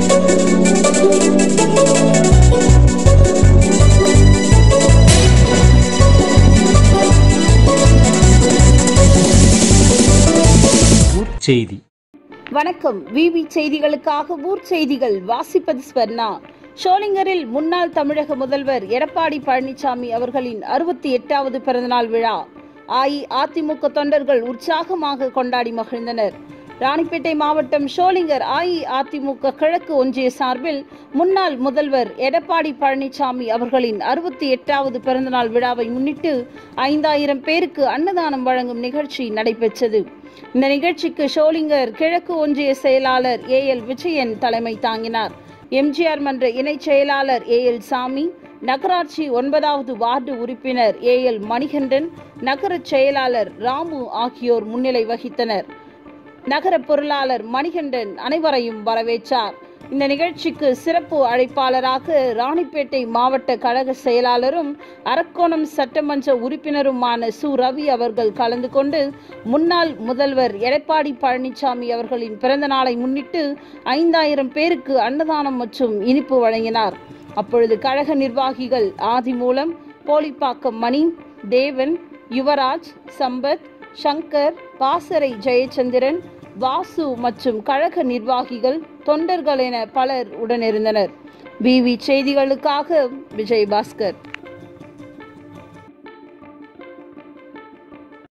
செய்தி வணக்கம் விவி செய்திகளுக்காக ஊர் செய்திகள் வாசிப்பது ஸ்வர்ணா ஷோலிங்கரில் முன்னாள் தமிழக முதல்வர் எடப்பாடி பழனிசாமி அவர்களின் அறுபத்தி எட்டாவது பிறந்தநாள் விழா அஇஅதிமுக தொண்டர்கள் உற்சாகமாக கொண்டாடி மகிழ்ந்தனர் ராணிப்பேட்டை மாவட்டம் ஷோலிங்கர் அஇஅதிமுக கிழக்கு ஒன்றிய சார்பில் முன்னாள் முதல்வர் எடப்பாடி பழனிசாமி அவர்களின் அறுபத்தி எட்டாவது பிறந்தநாள் விழாவை முன்னிட்டு ஐந்தாயிரம் பேருக்கு அன்னதானம் வழங்கும் நிகழ்ச்சி நடைபெற்றது இந்த நிகழ்ச்சிக்கு ஷோலிங்கர் கிழக்கு ஒன்றிய செயலாளர் ஏ எல் விஜயன் தலைமை தாங்கினார் எம்ஜிஆர் மன்ற இணைச் செயலாளர் ஏ எல் சாமி நகராட்சி ஒன்பதாவது வார்டு உறுப்பினர் ஏ எல் மணிகண்டன் நகர செயலாளர் ராமு ஆகியோர் முன்னிலை வகித்தனர் நகர பொருளாளர் மணிகண்டன் அனைவரையும் வரவேற்றார் இந்த நிகழ்ச்சிக்கு சிறப்பு அழைப்பாளராக ராணிப்பேட்டை மாவட்ட கழக செயலாளரும் அரக்கோணம் சட்டமன்ற உறுப்பினருமான சு ரவி அவர்கள் கலந்து கொண்டு முன்னாள் முதல்வர் எடப்பாடி பழனிசாமி அவர்களின் பிறந்த நாளை முன்னிட்டு ஐந்தாயிரம் பேருக்கு அன்னதானம் மற்றும் இனிப்பு வழங்கினார் அப்பொழுது கழக நிர்வாகிகள் ஆதிமூலம் போலிப்பாக்கம் மணி தேவன் யுவராஜ் சம்பத் சங்கர் பாசறை ஜெயச்சந்திரன் வாசு மற்றும் கழக நிர்வாகிகள் தொண்டர்கள் என பலர் உடனிருந்தனர் பிவி செய்திகளுக்காக விஜய் பாஸ்கர்